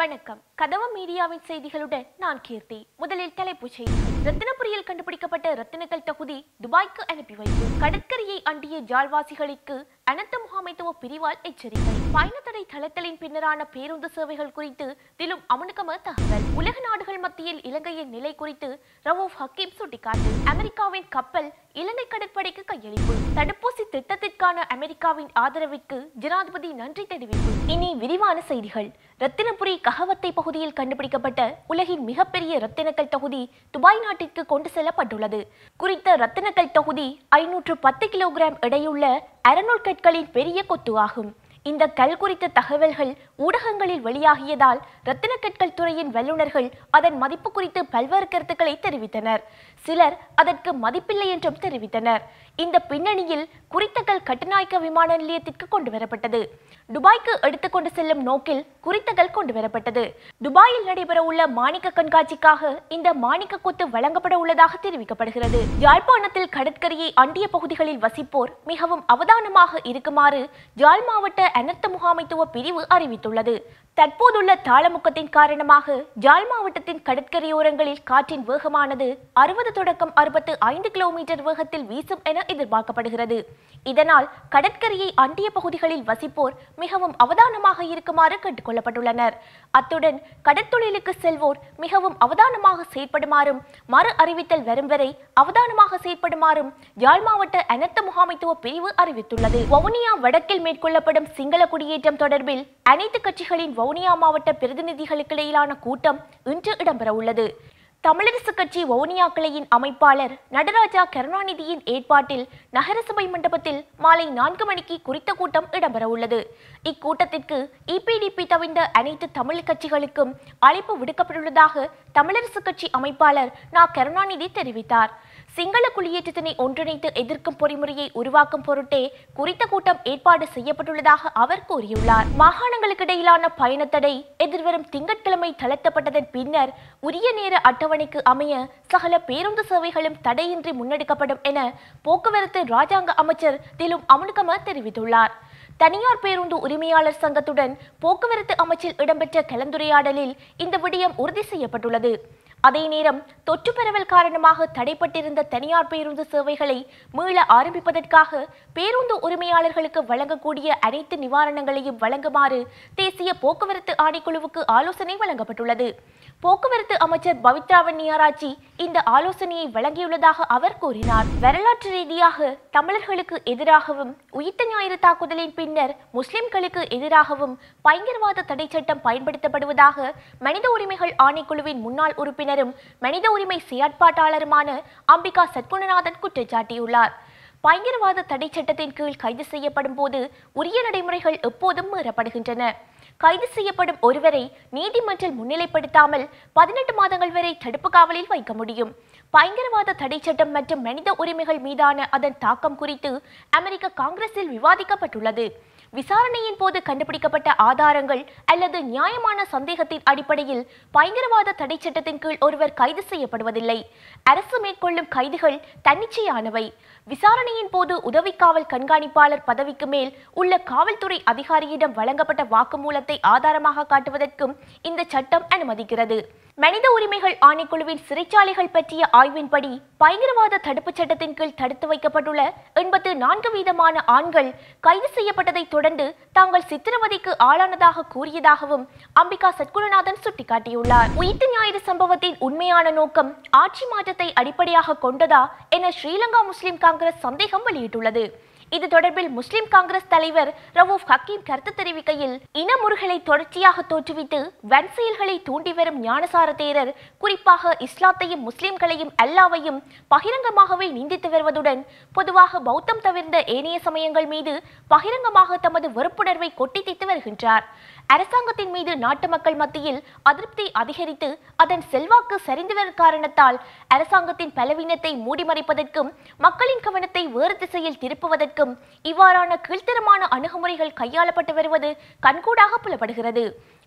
வணக்கம் கதவ மீடியாவின் செய்திகளுடன் நான் கீர்த்தி முதலில் தலைப்புச் செய்திகள் ரத்தினபுரியில் கண்டுபிடிக்கப்பட்ட ரத்தினக்கல் தொகுதி துபாய்க்கு அனுப்பி வைப்பு கடற்கரையை அண்டிய ஜாழ்வாசிகளுக்கு அனர்த்த முகாமைத்துவ பிரிவால் எச்சரிக்கை பயணத்தடை தளத்தலின் பின்னரான பேருந்து சேவைகள் குறித்து திலும் அமனுகம தகவல் உலக நாடுகள் மத்தியில் இலங்கையின் நிலை குறித்து ரவூப் ஹக்கீம் சுட்டிக்காட்டு அமெரிக்காவின் கப்பல் இலங்கை கடற்படைக்கு கையளிப்பு தடுப்பூசி திட்டத்திற்கான அமெரிக்காவின் ஆதரவிற்கு ஜனாதிபதி நன்றி தெரிவிப்பு இனி விரிவான செய்திகள் ரத்தினபுரி கஹவத்தை பகுதியில் கண்டுபிடிக்கப்பட்ட உலகின் மிகப்பெரிய ரத்தினக்கல் தொகுதி துபாய் நாட்டிற்கு கொண்டு செல்லப்பட்டுள்ளது குறித்த ரத்தினக்கல் தொகுதி ஐநூற்று பத்து கிலோகிராம் எடையுள்ள அறநூல் கற்களின் பெரிய கொத்து ஆகும் இந்த கல் குறித்த தகவல்கள் ஊடகங்களில் வெளியாகியதால் ரத்தினக்கற்கள் துறையின் வல்லுநர்கள் அதன் மதிப்பு குறித்து பல்வேறு கருத்துக்களை தெரிவித்தனர் சிலர் அதற்கு மதிப்பில்லை என்றும் தெரிவித்தனர் இந்த பின்னணியில் குறித்த கல் கட்டுநாயக்க விமான நிலையத்திற்கு கொண்டு வரப்பட்டது துபாய்க்கு எடுத்துக்கொண்டு செல்லும் நோக்கில் குறித்த கல் கொண்டு வரப்பட்டது துபாயில் நடைபெறவுள்ள மாணிக்க கண்காட்சிக்காக இந்த மாணிக்க கொத்து வழங்கப்பட உள்ளதாக தெரிவிக்கப்படுகிறது யாழ்ப்பாணத்தில் கடற்கரையை அண்டிய பகுதிகளில் வசிப்போர் மிகவும் அவதானமாக இருக்குமாறு யாழ் மாவட்ட அனர்த்த முகாமைத்துவ பிரிவு அறிவித்துள்ளது தற்போதுள்ள தாளமுக்கத்தின் காரணமாக ஜாழ் மாவட்டத்தின் கடற்கரையோரங்களில் காற்றின் வேகமானது அறுபது தொடக்கம் அறுபத்து ஐந்து கிலோமீட்டர் வேகத்தில் வீசும் என எதிர்பார்க்கப்படுகிறது இதனால் கடற்கரையை அண்டிய பகுதிகளில் வசிப்போர் மிகவும் அவதானமாக இருக்குமாறு கேட்டுக்கொள்ளப்பட்டுள்ளனர் அத்துடன் கடற்தொழிலுக்கு செல்வோர் மிகவும் அவதானமாக செயற்படுமாறும் மறு அறிவித்தல் வரும் வரை அவதானமாக செயற்படுமாறும் யாழ் மாவட்ட அனர்த்த முகாமைத்துவ பிரிவு அறிவித்துள்ளது வவுனியா வடக்கில் மேற்கொள்ளப்படும் சிங்கள குடியேற்றம் தொடர்பில் அனைத்து கட்சிகளின் வவுனியா மாவட்ட பிரதிநிதிகளுக்கிடையிலான கூட்டம் இன்று இடம்பெற உள்ளது தமிழரசு கட்சி வவுனியா கிளையின் அமைப்பாளர் நடராஜா கருணாநிதியின் ஏற்பாட்டில் நகரசபை மண்டபத்தில் மாலை நான்கு மணிக்கு குறித்த கூட்டம் இடம்பெற உள்ளது இக்கூட்டத்திற்கு இபிடிபி தவிர்ந்த அனைத்து தமிழ் கட்சிகளுக்கும் அழைப்பு விடுக்கப்பட்டுள்ளதாக தமிழரசு கட்சி அமைப்பாளர் நா கருணாநிதி தெரிவித்தார் சிங்கள குடியேற்றத்தினை ஒன்றிணைத்து எதிர்க்கும் பொறிமுறையை உருவாக்கும் பொருட்டே குறித்த கூட்டம் ஏற்பாடு செய்யப்பட்டுள்ளதாக அவர் கூறியுள்ளார் மாகாணங்களுக்கு இடையிலான பயணத்தடை எதிர்வரும் திங்கட்கிழமை தளர்த்தப்பட்டதன் பின்னர் உரிய நேர அட்டவணைக்கு அமைய சகல பேருந்து சேவைகளும் தடையின்றி முன்னெடுக்கப்படும் என போக்குவரத்து ராஜாங்க அமைச்சர் திலும் அமுனுகம தெரிவித்துள்ளார் தனியார் பேருந்து உரிமையாளர் சங்கத்துடன் போக்குவரத்து அமைச்சில் இடம்பெற்ற கலந்துரையாடலில் இந்த விடயம் உறுதி செய்யப்பட்டுள்ளது அதே நேரம் தொற்று பரவல் காரணமாக தடைப்பட்டிருந்த தனியார் பேருந்து சேவைகளை மீள ஆரம்பிப்பதற்காக பேருந்து உரிமையாளர்களுக்கு வழங்கக்கூடிய அனைத்து நிவாரணங்களையும் வழங்குமாறு தேசிய போக்குவரத்து ஆணைக்குழுவுக்கு ஆலோசனை வழங்கப்பட்டுள்ளது போக்குவரத்து அமைச்சர் பவித்ரா வன்னியாராச்சி இந்த ஆலோசனையை வழங்கியுள்ளதாக அவர் கூறினார் வரலாற்று ரீதியாக தமிழர்களுக்கு எதிராகவும் உயிர்த்த ஞாயிறு தாக்குதலின் பின்னர் முஸ்லிம்களுக்கு எதிராகவும் பயங்கரவாத தடை சட்டம் பயன்படுத்தப்படுவதாக மனித உரிமைகள் ஆணைக்குழுவின் முன்னாள் உறுப்பினரும் மனித உரிமை செயற்பாட்டாளருமான அம்பிகா சத்குணநாதன் குற்றச்சாட்டியுள்ளார் பயங்கரவாத தடை சட்டத்தின் கீழ் கைது செய்யப்படும் போது உரிய நடைமுறைகள் எப்போதும் மீறப்படுகின்றன கைது செய்யப்படும் ஒருவரை நீதிமன்றில் முன்னிலைப்படுத்தாமல் பதினெட்டு மாதங்கள் வரை தடுப்பு காவலில் வைக்க முடியும் பயங்கரவாத தடை சட்டம் மற்றும் மனித உரிமைகள் மீதான அதன் தாக்கம் குறித்து அமெரிக்க காங்கிரஸில் விவாதிக்கப்பட்டுள்ளது விசாரணையின் போது கண்டுபிடிக்கப்பட்ட ஆதாரங்கள் அல்லது நியாயமான சந்தேகத்தின் அடிப்படையில் பயங்கரவாத தடை சட்டத்தின் கீழ் ஒருவர் கைது செய்யப்படுவதில்லை அரசு மேற்கொள்ளும் கைதுகள் தன்னிச்சையானவை விசாரணையின் போது உதவி காவல் கண்காணிப்பாளர் பதவிக்கு மேல் உள்ள காவல்துறை அதிகாரியிடம் வழங்கப்பட்ட வாக்குமூலத்தை ஆதாரமாக காட்டுவதற்கும் இந்த சட்டம் அனுமதிக்கிறது மனித உரிமைகள் ஆணைக்குழுவின் சிறைச்சாலைகள் பற்றிய ஆய்வின்படி பயங்கரவாத தடுப்புச் சட்டத்தின் கீழ் தடுத்து வைக்கப்பட்டுள்ள எண்பத்து நான்கு வீதமான ஆண்கள் கைது செய்யப்பட்டதை தொடர்ந்து தாங்கள் சித்திரவதைக்கு ஆளானதாக கூறியதாகவும் அம்பிகா சத்குருநாதன் சுட்டிக்காட்டியுள்ளார் உயிர்த்த ஞாயிறு சம்பவத்தின் உண்மையான நோக்கம் ஆட்சி மாற்றத்தை அடிப்படையாக கொண்டதா என ஸ்ரீலங்கா முஸ்லிம் காங்கிரஸ் சந்தேகம் வெளியிட்டுள்ளது இது தொடர்பில் முஸ்லிம் காங்கிரஸ் தலைவர் ரவூப் ஹக்கீம் கருத்து தெரிவிக்கையில் இனமுறுகளை தொடர்ச்சியாக தோற்றுவித்து வன் செயல்களை தூண்டி வரும் ஞானசார தேரர் குறிப்பாக இஸ்லாத்தையும் முஸ்லிம்களையும் அல்லாவையும் பகிரங்கமாகவே நிந்தித்து வருவதுடன் பொதுவாக பௌத்தம் தவிர்ந்த ஏனைய சமயங்கள் மீது பகிரங்கமாக தமது வெறுப்புணர்வை கொட்டித்தித்து வருகின்றார் அரசாங்கத்தின் மீது நாட்டு மக்கள் மத்தியில் அதிருப்தி அதிகரித்து அதன் செல்வாக்கு சரிந்து வரும் காரணத்தால் அரசாங்கத்தின் பலவீனத்தை மூடிமறைப்பதற்கும் மக்களின் கவனத்தை வேறு திசையில் திருப்புவதற்கும் இவ்வாறான கீழ்த்தரமான அணுகுமுறைகள் கையாளப்பட்டு வருவது கண்கூடாக புலப்படுகிறது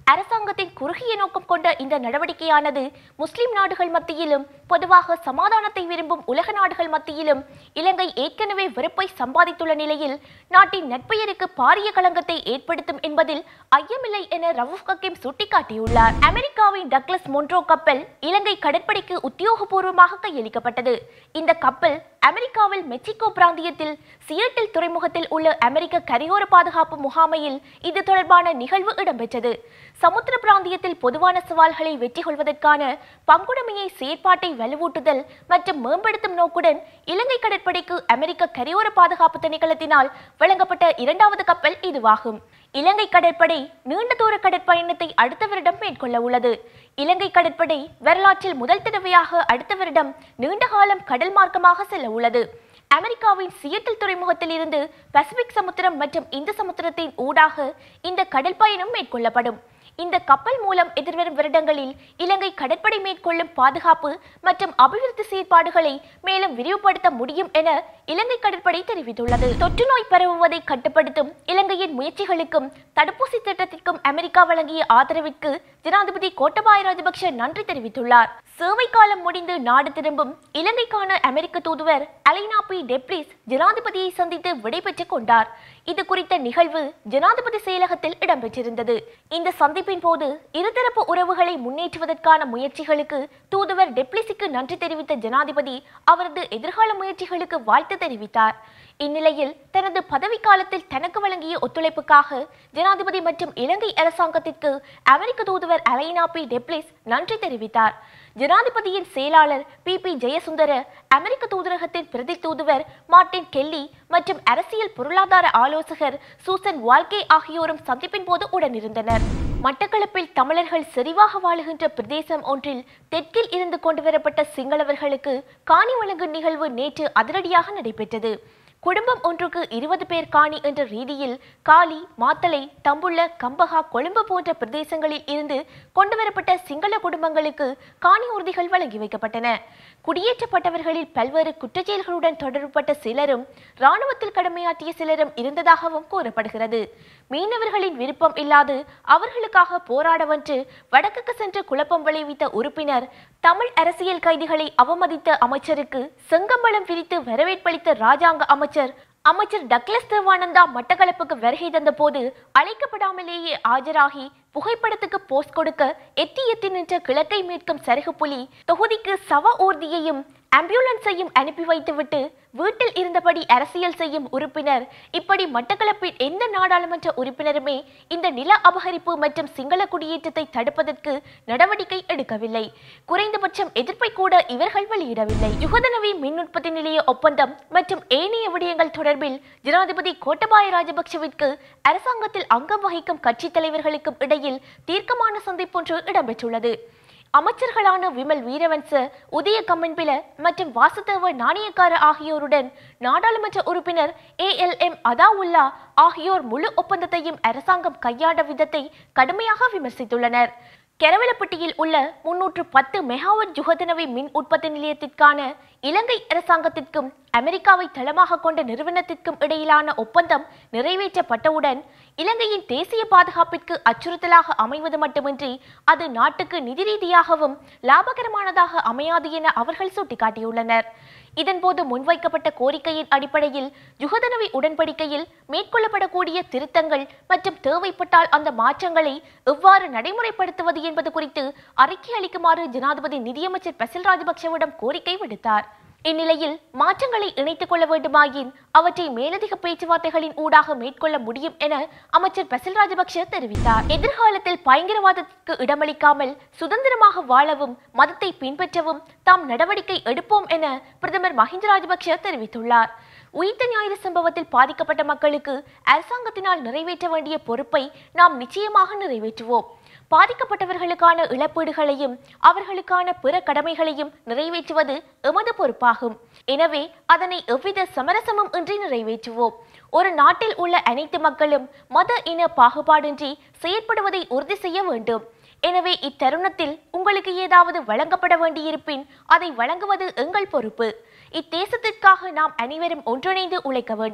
அரசாங்கத்தின் குறுகிய நோக்கம் கொண்ட இந்த நடவடிக்கையானது முஸ்லிம் நாடுகள் மத்தியிலும் பொதுவாக சமாதானத்தை விரும்பும் உலக நாடுகள் மத்தியிலும் இலங்கை ஏற்கனவே வெறுப்பை சம்பாதித்துள்ள நிலையில் நாட்டின் நட்பெயருக்கு பாரிய களங்கத்தை ஏற்படுத்தும் என்பதில் ஐயமில்லை என ரவூஃப் ஹக்கீம் சுட்டிக்காட்டியுள்ளார் அமெரிக்காவின் டக்ளஸ் மொன்ட்ரோ கப்பல் இலங்கை கடற்படைக்கு உத்தியோகபூர்வமாக கையளிக்கப்பட்டது இந்த கப்பல் அமெரிக்காவில் மெக்சிகோ பிராந்தியத்தில் சியட்டில் துறைமுகத்தில் உள்ள அமெரிக்க கரையோர பாதுகாப்பு முகாமையில் இது தொடர்பான நிகழ்வு இடம்பெற்றது சமுத்திர பிராந்தியத்தில் பொதுவான சவால்களை வெற்றி கொள்வதற்கான பங்குடைமையை செயற்பாட்டை வலுவூட்டுதல் மற்றும் மேம்படுத்தும் நோக்குடன் இலங்கை கடற்படைக்கு அமெரிக்க கரையோர பாதுகாப்பு திணைக்களத்தினால் வழங்கப்பட்ட இரண்டாவது கப்பல் இதுவாகும் இலங்கை கடற்படை நீண்ட தூர கடற்பயணத்தை அடுத்த வருடம் மேற்கொள்ள உள்ளது இலங்கை கடற்படை வரலாற்றில் முதல் தடவையாக அடுத்த வருடம் நீண்ட காலம் கடல் மார்க்கமாக செல்ல உள்ளது அமெரிக்காவின் சியட்டில் துறைமுகத்தில் இருந்து பசிபிக் சமுத்திரம் மற்றும் இந்து சமுத்திரத்தின் ஊடாக இந்த கடல் பயணம் மேற்கொள்ளப்படும் இந்த கப்பல் மூலம் எதிர்வரும் வருடங்களில் இலங்கை கடற்படை மேற்கொள்ளும் பாதுகாப்பு மற்றும் அபிவிருத்தி செயற்பாடுகளை மேலும் விரிவுபடுத்த முடியும் என இலங்கை கடற்படை தெரிவித்துள்ளது தொற்று நோய் பரவுவதை கட்டுப்படுத்தும் இலங்கையின் முயற்சிகளுக்கும் தடுப்பூசி திட்டத்திற்கும் அமெரிக்கா வழங்கிய ஆதரவிற்கு ஜனாதிபதி கோட்டபாய ராஜபக்ஷ நன்றி தெரிவித்துள்ளார் சேவை காலம் முடிந்து நாடு திரும்பும் இலங்கைக்கான அமெரிக்க தூதுவர் அலைனா பி டெப்ரிஸ் ஜனாதிபதியை சந்தித்து விடைபெற்றுக் கொண்டார் இது குறித்த நிகழ்வு ஜனாதிபதி செயலகத்தில் இடம்பெற்றிருந்தது இந்த சந்திப்பின் போது இருதரப்பு உறவுகளை முன்னேற்றுவதற்கான முயற்சிகளுக்கு தூதுவர் டெப்ளிஸுக்கு நன்றி தெரிவித்த ஜனாதிபதி அவரது எதிர்கால முயற்சிகளுக்கு வாழ்த்து தெரிவித்தார் இந்நிலையில் தனது பதவிக்காலத்தில் தனக்கு வழங்கிய ஒத்துழைப்புக்காக ஜனாதிபதி மற்றும் இலங்கை அரசாங்கத்திற்கு அமெரிக்க தூதுவர் அலைனா பி டெப்ளிஸ் நன்றி தெரிவித்தார் ஜனாதிபதியின் செயலாளர் பி பி ஜெயசுந்தர அமெரிக்க தூதரகத்தின் பிரதி தூதுவர் மார்ட்டின் கெல்லி மற்றும் அரசியல் பொருளாதார ஆலோசகர் சூசன் வால்கே ஆகியோரும் சந்திப்பின் போது உடனிருந்தனர் மட்டக்களப்பில் தமிழர்கள் செறிவாக வாழுகின்ற பிரதேசம் ஒன்றில் தெற்கில் இருந்து கொண்டுவரப்பட்ட சிங்களவர்களுக்கு காணி வழங்கும் நிகழ்வு நேற்று அதிரடியாக நடைபெற்றது குடும்பம் ஒன்றுக்கு இருபது பேர் காணி என்ற ரீதியில் காலி மாத்தளை தம்புள்ள கம்பகா கொழும்பு போன்ற பிரதேசங்களில் இருந்து கொண்டுவரப்பட்ட சிங்கள குடும்பங்களுக்கு காணி உறுதிகள் வழங்கி வைக்கப்பட்டன குடியேற்றப்பட்டவர்களில் பல்வேறு குற்றச்செயல்களுடன் தொடர்புபட்ட சிலரும் இராணுவத்தில் கடமையாற்றிய சிலரும் இருந்ததாகவும் கூறப்படுகிறது மீனவர்களின் விருப்பம் இல்லாது அவர்களுக்காக போராடவென்று வடக்குக்கு சென்று குழப்பம் விளைவித்த உறுப்பினர் தமிழ் அரசியல் கைதிகளை அவமதித்த அமைச்சருக்கு செங்கம்பளம் விரித்து வரவேற்பளித்த ராஜாங்க அமைச்சர் அமைச்சர் டக்ளஸ் தேவானந்தா மட்டக்களப்புக்கு வருகை தந்த போது அழைக்கப்படாமலேயே ஆஜராகி புகைப்படத்துக்கு போஸ்ட் கொடுக்க எத்தி எத்தி நின்ற கிழக்கை மீட்கும் சருகு புலி தொகுதிக்கு சவ ஊர்தியையும் ஆம்புலன்ஸையும் அனுப்பி வைத்துவிட்டு வீட்டில் இருந்தபடி அரசியல் செய்யும் உறுப்பினர் இப்படி மட்டக்களப்பின் எந்த நாடாளுமன்ற உறுப்பினருமே இந்த நில அபகரிப்பு மற்றும் சிங்கள குடியேற்றத்தை தடுப்பதற்கு நடவடிக்கை எடுக்கவில்லை குறைந்தபட்சம் எதிர்ப்பை கூட இவர்கள் வெளியிடவில்லை யுகதனவி மின் உற்பத்தி நிலைய ஒப்பந்தம் மற்றும் ஏனைய விடயங்கள் தொடர்பில் ஜனாதிபதி கோட்டபாய ராஜபக்சவிற்கு அரசாங்கத்தில் அங்கம் வகிக்கும் கட்சித் தலைவர்களுக்கும் இடையில் தீர்க்கமான சந்திப்பொன்று இடம்பெற்றுள்ளது அமைச்சர்களான விமல் வீரவன்ச உதய கம்மன்பில மற்றும் வாசுதேவ நாணயக்கார ஆகியோருடன் நாடாளுமன்ற உறுப்பினர் ஏ எல் எம் அதாவுல்லா ஆகியோர் முழு ஒப்பந்தத்தையும் அரசாங்கம் கையாண்ட விதத்தை கடுமையாக விமர்சித்துள்ளனர் கெரவலப்பட்டியில் உள்ள முன்னூற்று பத்து மெகாவட் ஜுகதனவை மின் உற்பத்தி நிலையத்திற்கான இலங்கை அரசாங்கத்திற்கும் அமெரிக்காவை தளமாக கொண்ட நிறுவனத்திற்கும் இடையிலான ஒப்பந்தம் நிறைவேற்றப்பட்டவுடன் இலங்கையின் தேசிய பாதுகாப்பிற்கு அச்சுறுத்தலாக அமைவது மட்டுமின்றி அது நாட்டுக்கு நிதி ரீதியாகவும் லாபகரமானதாக அமையாது என அவர்கள் சுட்டிக்காட்டியுள்ளனர் இதன்போது முன்வைக்கப்பட்ட கோரிக்கையின் அடிப்படையில் யுகதனவி உடன்படிக்கையில் மேற்கொள்ளப்படக்கூடிய திருத்தங்கள் மற்றும் தேவைப்பட்டால் அந்த மாற்றங்களை எவ்வாறு நடைமுறைப்படுத்துவது என்பது குறித்து அறிக்கை அளிக்குமாறு ஜனாதிபதி நிதியமைச்சர் பசில் ராஜபக்சவிடம் கோரிக்கை விடுத்தார் இந்நிலையில் மாற்றங்களை இணைத்துக் கொள்ள வேண்டுமாயின் அவற்றை மேலதிக பேச்சுவார்த்தைகளின் ஊடாக மேற்கொள்ள முடியும் என அமைச்சர் பசில் ராஜபக்ஷ தெரிவித்தார் எதிர்காலத்தில் பயங்கரவாதத்திற்கு இடமளிக்காமல் சுதந்திரமாக வாழவும் மதத்தை பின்பற்றவும் தாம் நடவடிக்கை எடுப்போம் என பிரதமர் மஹிந்த ராஜபக்ஷ தெரிவித்துள்ளார் உயிர்த்த ஞாயிறு சம்பவத்தில் பாதிக்கப்பட்ட மக்களுக்கு அரசாங்கத்தினால் நிறைவேற்ற வேண்டிய பொறுப்பை நாம் நிச்சயமாக நிறைவேற்றுவோம் பாதிக்கப்பட்டவர்களுக்கான இழப்பீடுகளையும் அவர்களுக்கான பிற கடமைகளையும் நிறைவேற்றுவது எமது பொறுப்பாகும் எனவே அதனை எவ்வித சமரசமும் இன்றி நிறைவேற்றுவோம் ஒரு நாட்டில் உள்ள அனைத்து மக்களும் மத இன பாகுபாடின்றி செயற்படுவதை உறுதி செய்ய வேண்டும் எனவே இத்தருணத்தில் உங்களுக்கு ஏதாவது வழங்கப்பட வேண்டியிருப்பின் அதை வழங்குவது எங்கள் பொறுப்பு இத்தேசத்திற்காக நாம் அனைவரும் ஒன்றிணைந்து உழைக்க வேண்டும்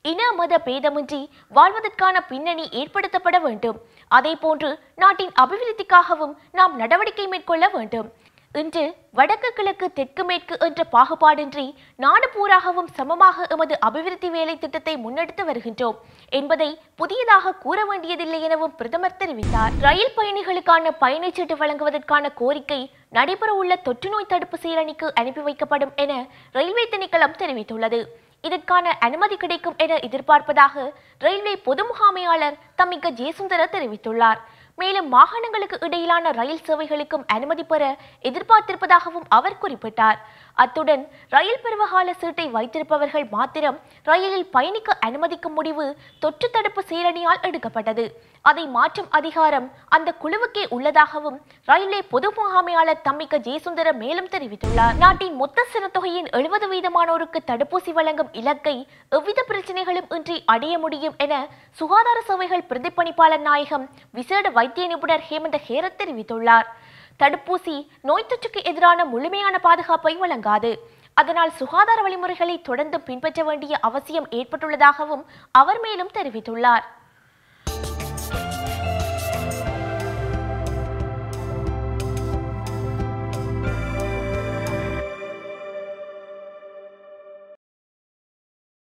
இன மத பேதமின்றி வாழ்வதற்கான பின்னணி ஏற்படுத்தப்பட வேண்டும் அதேபோன்று நாட்டின் அபிவிருத்திக்காகவும் நாம் நடவடிக்கை மேற்கொள்ள வேண்டும் இன்று வடக்கு கிழக்கு தெற்கு மேற்கு என்ற பாகுபாடின்றி நாடு பூராகவும் சமமாக எமது அபிவிருத்தி வேலை திட்டத்தை முன்னெடுத்து வருகின்றோம் என்பதை புதியதாக கூற வேண்டியதில்லை எனவும் பிரதமர் தெரிவித்தார் ரயில் பயணிகளுக்கான பயணச்சீட்டு வழங்குவதற்கான கோரிக்கை நடைபெறவுள்ள தொற்றுநோய் தடுப்பு சீரணிக்கு அனுப்பி வைக்கப்படும் என ரயில்வே திணைக்களம் தெரிவித்துள்ளது இதற்கான அனுமதி கிடைக்கும் என எதிர்பார்ப்பதாக ரயில்வே பொது முகாமையாளர் தம்மிக்க ஜெயசுந்தர தெரிவித்துள்ளார் மேலும் மாகாணங்களுக்கு இடையிலான ரயில் சேவைகளுக்கும் அனுமதி பெற எதிர்பார்த்திருப்பதாகவும் அவர் குறிப்பிட்டார் அத்துடன் ரயில் பருவகால சீட்டை வைத்திருப்பவர்கள் மாத்திரம் ரயிலில் பயணிக்க அனுமதிக்கும் முடிவு தொற்று தடுப்பு சீரணியால் எடுக்கப்பட்டது அதை மாற்றும் அதிகாரம் அந்த குழுவுக்கே உள்ளதாகவும் ரயில்வே பொது முகாமையாளர் தம்மிக்க ஜெயசுந்தர மேலும் தெரிவித்துள்ளார் நாட்டின் மொத்த சனத்தொகையின் எழுபது வீதமானோருக்கு தடுப்பூசி வழங்கும் இலக்கை எவ்வித பிரச்சனைகளும் இன்றி அடைய முடியும் என சுகாதார சேவைகள் பிரதிப்பணிப்பாளர் நாயகம் விசேட வைத்திய நிபுணர் ஹேமந்த ஹேரத் தெரிவித்துள்ளார் தடுப்பூசி நோய் தொற்றுக்கு எதிரான முழுமையான பாதுகாப்பை வழங்காது அதனால் சுகாதார வழிமுறைகளை தொடர்ந்து பின்பற்ற வேண்டிய அவசியம் ஏற்பட்டுள்ளதாகவும் அவர் மேலும் தெரிவித்துள்ளார்